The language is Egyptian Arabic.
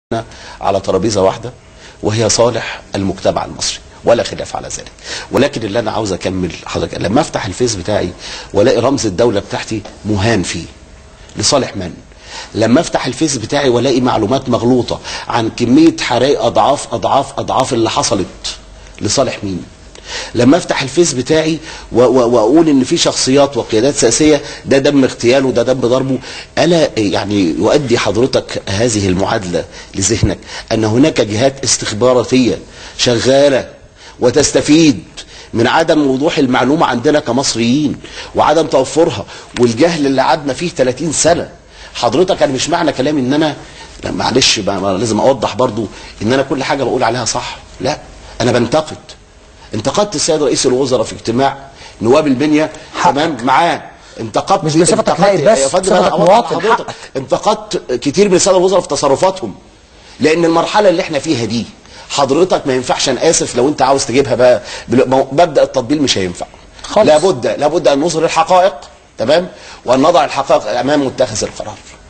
على ترابيزه واحده وهي صالح المجتمع المصري ولا خلاف على ذلك ولكن اللي انا عاوز اكمل حضرتك لما افتح الفيس بتاعي والاقي رمز الدوله بتاعتي مهان فيه لصالح من لما افتح الفيس بتاعي والاقي معلومات مغلوطه عن كميه حرائق اضعاف اضعاف اضعاف اللي حصلت لصالح مين لما افتح الفيس بتاعي و- و- واقول ان في شخصيات وقيادات سياسيه ده دم اغتياله ده دم ضربه الا يعني يؤدي حضرتك هذه المعادله لذهنك ان هناك جهات استخباراتيه شغاله وتستفيد من عدم وضوح المعلومه عندنا كمصريين وعدم توفرها والجهل اللي قعدنا فيه 30 سنه حضرتك انا مش معنى كلامي ان انا لا معلش بقى ما لازم اوضح برضو ان انا كل حاجه بقول عليها صح لا انا بنتقد انتقدت السيد رئيس الوزراء في اجتماع نواب البنيه تمام معاه انتقدت مش بصفتك انتقدت- نائب بس، يا فندم أنا بصفتك أوضح مواطن، لحضرتك. حقك. انتقدت كتير من الساده الوزراء في تصرفاتهم لان المرحله اللي احنا فيها دي حضرتك ما ينفعش انا اسف لو انت عاوز تجيبها بقى بل- ما هو مبدا التطبيل مش هينفع خالص. لابد لابد ان نظهر الحقائق تمام وان نضع الحقائق امام متخذ القرار